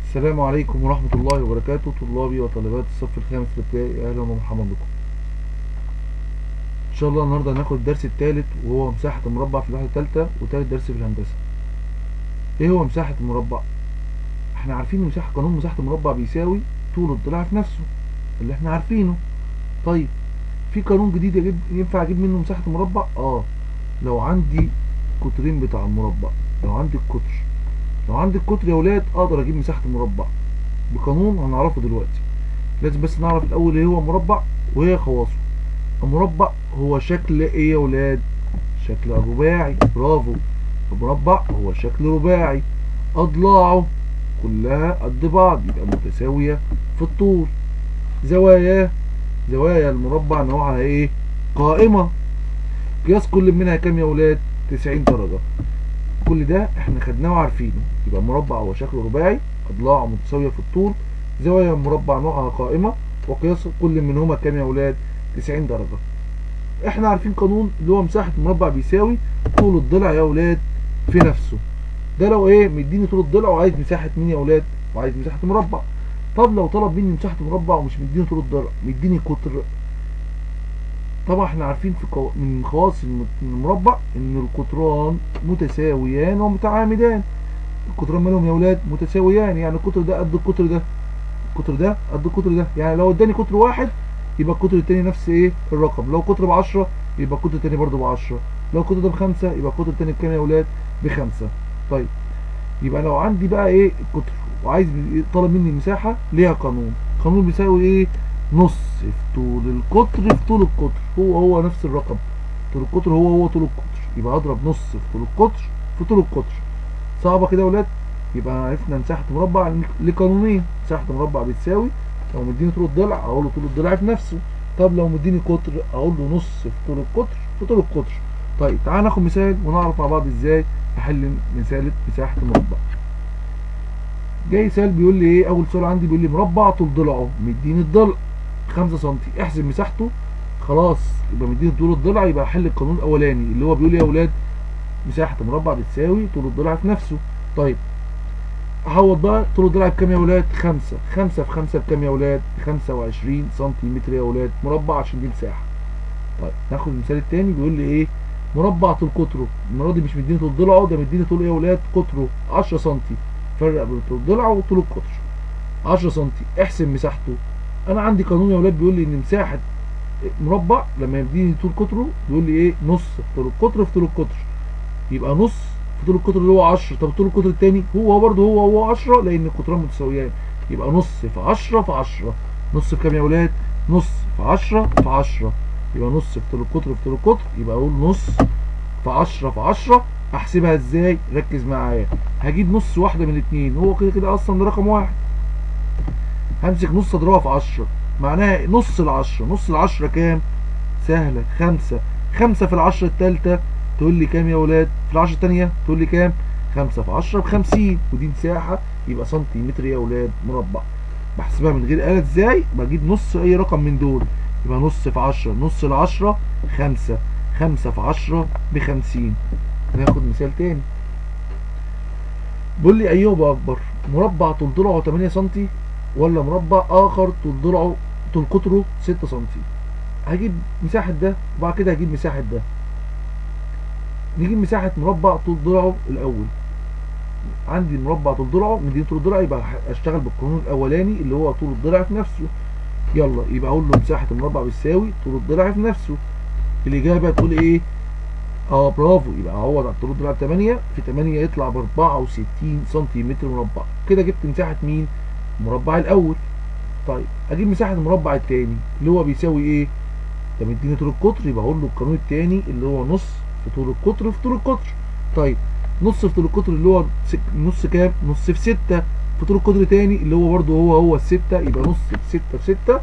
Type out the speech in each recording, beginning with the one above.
السلام عليكم ورحمة الله وبركاته طلابي وطالبات الصف الخامس الابتدائي أهلا ومرحبا بكم إن شاء الله النهاردة هناخد الدرس الثالث وهو مساحة المربع في الوحدة الثالثة وثالث درس في الهندسة إيه هو مساحة المربع؟ إحنا عارفين مساحة قانون مساحة المربع بيساوي طول الضلع في نفسه اللي إحنا عارفينه طيب في قانون جديد يجيب ينفع أجيب منه مساحة المربع؟ آه لو عندي قطرين بتاع المربع لو عندي القطر لو عندي القطر يا ولاد اقدر اجيب مساحة المربع بقانون هنعرفه دلوقتي لازم بس نعرف الاول ايه هو مربع وايه خواصه المربع هو شكل ايه يا ولاد شكل رباعي برافو المربع هو شكل رباعي اضلاعه كلها قد بعض يبقى متساوية في الطول زواياه زوايا المربع نوعها ايه قائمة قياس كل منها كام يا ولاد 90 درجة كل ده احنا خدناه وعارفينه يبقى مربع هو شكله رباعي اضلاعه متساويه في الطول زوايا المربع نوعها قائمه وقياس كل منهما كام يا اولاد 90 درجه احنا عارفين قانون اللي هو مساحه المربع بيساوي طول الضلع يا اولاد في نفسه ده لو ايه مديني طول الضلع وعايز مساحه مين يا اولاد وعايز مساحه مربع طب لو طلب مني مساحه مربع ومش مديني طول الضلع مديني قطر طبعا احنا عارفين في قو... من خواص المربع ان القطران متساويان ومتعامدان القطران مالهم يا ولاد متساويان يعني القطر ده قد القطر ده القطر ده قد القطر ده يعني لو اداني قطر واحد يبقى القطر التاني نفس ايه الرقم لو قطر ب 10 يبقى القطر التاني برضه ب 10 لو القطر ده بخمسة يبقى القطر التاني بكام يا ولاد بخمسة طيب يبقى لو عندي بقى ايه القطر وعايز طالب مني مساحة ليها قانون قانون بيساوي ايه نص في طول القطر في طول القطر هو هو نفس الرقم طول القطر هو هو طول القطر يبقى اضرب نص في طول القطر في طول القطر صعبة كده يا ولاد يبقى عرفنا مساحة مربع لقانونين مساحة مربع بتساوي لو مديني طول الضلع اقول له طول الضلع في نفسه طب لو مديني قطر اقول له نص في طول القطر في طول القطر طيب تعال ناخد مثال ونعرف مع بعض ازاي احل مسالة مساحة المربع جاي سؤال بيقول لي ايه اول سؤال عندي بيقول لي مربع طول ضلعه مديني الضلع 5 سم احسب مساحته خلاص يبقى مديني طول الضلع يبقى احل القانون الاولاني اللي هو بيقول يا اولاد مساحه مربع بتساوي طول الضلع في نفسه طيب احوض بقى طول الضلع بكام يا اولاد 5 5 في 5 بكام يا اولاد 25 سنتيمتر يا اولاد مربع عشان دي مساحه طيب ناخد المثال الثاني بيقول لي ايه مربع طول قطره المره دي مش مديني طول ضلعه ده مديني طول ايه يا اولاد قطره 10 سم فرق بين طول ضلعه وطول القطر 10 سم احسب مساحته انا عندي قانون يا ولاد بيقول لي ان مساحه مربع لما يديني طول قطره بيقول لي ايه نص في طول القطر في طول القطر يبقى نص في طول القطر اللي هو 10 طب طول القطر الثاني هو هو برده هو هو 10 لان القطران متساويان يبقى نص في 10 في 10 نص في كام يا ولاد نص في 10 في 10 يبقى نص في طول القطر في طول القطر يبقى اقول نص في 10 في 10 احسبها ازاي ركز معايا هجيب نص واحده من الاثنين هو كده كده اصلا ده رقم واحد همسك نص اضربها في 10 معناها نص العشرة نص العشرة كام سهلة خمسة خمسة في العشرة التالتة تقول لي كام يا ولاد في العشرة التانية تقول لي كام خمسة في عشرة بخمسين ودي مساحة يبقى سنتيمتر يا ولاد مربع بحسبها من غير آلة ازاي بجيب نص اي رقم من دول يبقى نص في عشرة نص العشرة خمسة خمسة في عشرة بخمسين ناخد مثال تاني بيقول لي ايهما اكبر مربع طول ضلعه 8 سنتي ولا مربع اخر طول ضلعه طول قطره 6 سم هجيب مساحه ده وبعد كده هجيب مساحه ده نجيب مساحه مربع طول ضلعه الاول عندي مربع طول ضلعه مديني طول الضلع يبقى اشتغل بالقانون الاولاني اللي هو طول الضلع في نفسه يلا يبقى اقول له مساحه المربع بتساوي طول الضلع في نفسه الاجابه تقول ايه اه برافو يبقى اعوض على طول الضلع ب 8 في 8 يطلع ب 64 سنتيمتر مربع كده جبت مساحه مين المربع الاول طيب اجيب مساحه المربع الثاني اللي هو بيساوي ايه ده مديني طول القطر يبقى اقول له القانون الثاني اللي هو نص في طول القطر في طول القطر طيب نص في طول القطر اللي هو نص كام نص في 6 في طول القطر تاني اللي هو برده هو هو الستة يبقى نص في 6 في 6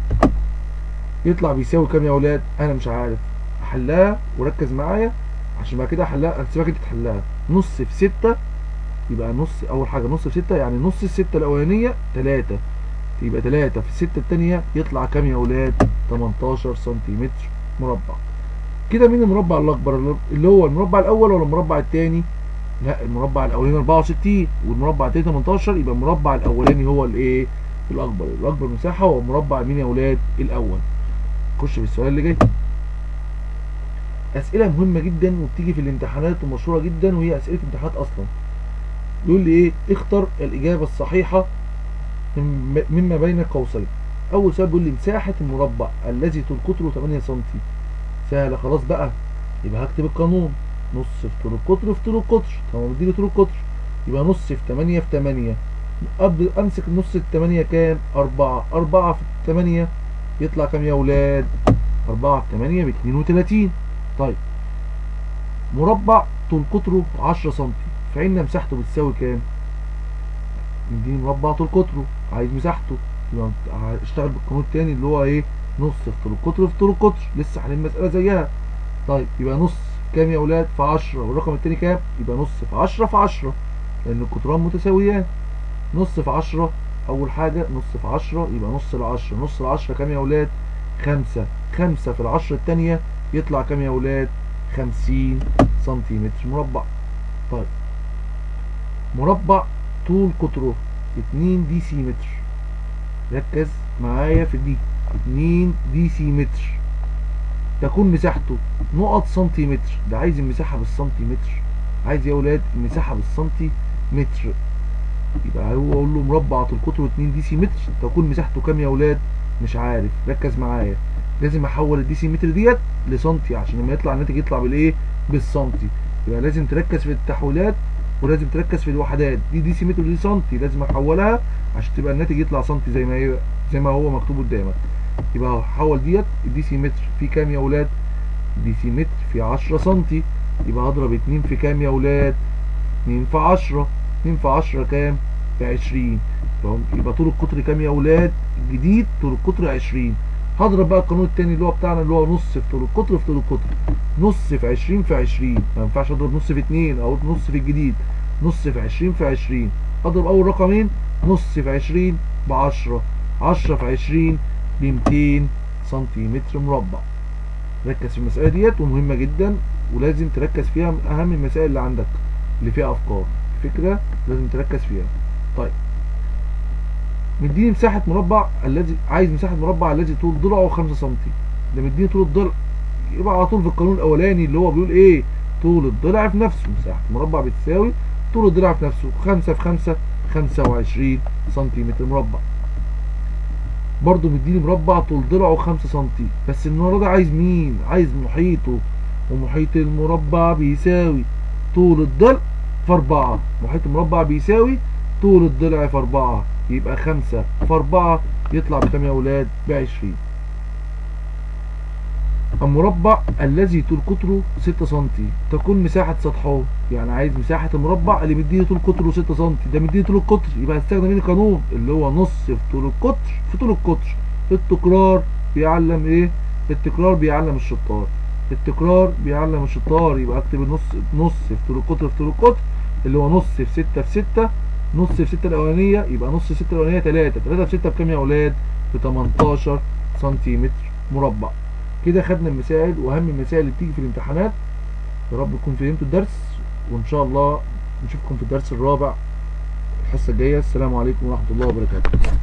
يطلع بيساوي كام يا اولاد انا مش عارف احلها وركز معايا عشان بعد كده احلها هسيبك انت تحلها نص في 6 يبقى نص اول حاجه نص في 6 يعني نص الستة الاولانيه 3 يبقى 3 في 6 الثانيه يطلع كام يا اولاد 18 سنتيمتر مربع كده مين المربع الاكبر اللي هو المربع الاول ولا المربع الثاني لا المربع الاولاني 64 والمربع التاني 18 يبقى المربع الاولاني هو الايه الاكبر الاكبر مساحه هو مربع مين يا اولاد الاول نخش في السؤال اللي جاي اسئله مهمه جدا وبتيجي في الامتحانات ومشهوره جدا وهي اسئله امتحانات اصلا يقول لي ايه اختر الاجابه الصحيحه من- مما بين قوسين اول سؤال بيقول لي مساحه المربع الذي طول قطره 8 سم سهله خلاص بقى يبقى هكتب القانون نص في طول القطر في طول القطر طب مديني طول القطر يبقى نص في 8 في 8 أبدأ امسك النص التمانية كام أربعة أربعة في التمانية يطلع كام يا ولاد أربعة في تمانية باتنين وتلاتين طيب مربع طول قطره عشرة سنتي فإن مساحته بتساوي كام نديني مربع طول قطره عايز مساحته يبقى اشتغل بالقانون التاني اللي هو ايه نص في طول القطر في طول القطر لسه حالين مسألة زيها طيب يبقى نص كام يا أولاد في عشرة والرقم التاني كام يبقى نص في عشرة في عشرة لأن القطران متساويان نص في عشرة أول حاجة نص في عشرة يبقى نص العشرة نص العشرة كام يا أولاد خمسة خمسة في العشرة التانية يطلع كام يا أولاد خمسين سنتيمتر مربع طيب مربع طول قطره اتنين دي سي متر ركز معايا في دي اتنين دي سي متر تكون مساحته نقط سنتيمتر ده عايز المساحة بالسنتيمتر عايز يا ولاد المساحة بالسنتيمتر يبقى هو اقول له مربع طول قطره 2 دي سي متر تكون مساحته كام يا اولاد مش عارف ركز معايا لازم احول الدي سي متر ديت لسنتي عشان لما يطلع الناتج يطلع بالايه بالسنتي يبقى لازم تركز في التحويلات ولازم تركز في الوحدات دي دي سي متر ودي سنتي لازم احولها عشان تبقى الناتج يطلع سنتي زي ما هي زي ما هو مكتوب قدامك يبقى هحول ديت الدي سي متر في كام يا اولاد دي سي متر في 10 سنتي يبقى هضرب 2 في كام يا اولاد 2 في 10 2 في 10 كام ب 20 يبقى طول القطر كام يا اولاد الجديد طول القطر 20 هضرب بقى القانون التاني اللي هو بتاعنا اللي هو نص في طول القطر في طول القطر نص في 20 في 20 ما ينفعش اضرب نص في 2 او نص في الجديد نص في 20 في 20 اضرب اول رقمين نص في 20 ب 10 10 في 20 ب 200 سنتيمتر مربع ركز في المسألة ديت ومهمة جدا ولازم تركز فيها من أهم المسائل اللي عندك اللي فيها أفكار فكرة لازم تركز فيها طيب مديني مساحة مربع الذي عايز مساحة مربع الذي طول ضلعه 5 سم ده مديني طول الضلع يبقى على طول في القانون الأولاني اللي هو بيقول إيه طول الضلع في نفسه مساحة مربع بتساوي طول الضلع في نفسه 5 في 5 25 سنتيمتر مربع برضو مديني مربع طول ضلعه 5 سم بس المرة ده عايز مين عايز محيطه ومحيط المربع بيساوي طول الضلع في 4 محيط المربع بيساوي طول الضلع في 4 يبقى 5 في 4 يطلع بكام يا اولاد ب 20 المربع الذي طول قطره 6 سم تكون مساحة سطحه يعني عايز مساحة المربع اللي مديني طول قطره 6 سم ده مديني طول القطر يبقى هستخدم مين القانون اللي هو نص في طول القطر في طول القطر التكرار بيعلم ايه التكرار بيعلم الشطار التكرار بيعلم الشطار يبقى اكتب النص نص في طول القطر في طول القطر اللي هو نص في 6 في 6 نص في 6 الاولانيه يبقى نص 6 الاولانيه 3 3 في 6 بكام يا اولاد ب 18 سنتيمتر مربع كده خدنا المسائل واهم المسائل اللي بتيجي في الامتحانات يا رب تكون فهمتوا الدرس وان شاء الله نشوفكم في الدرس الرابع الحصه الجايه السلام عليكم ورحمه الله وبركاته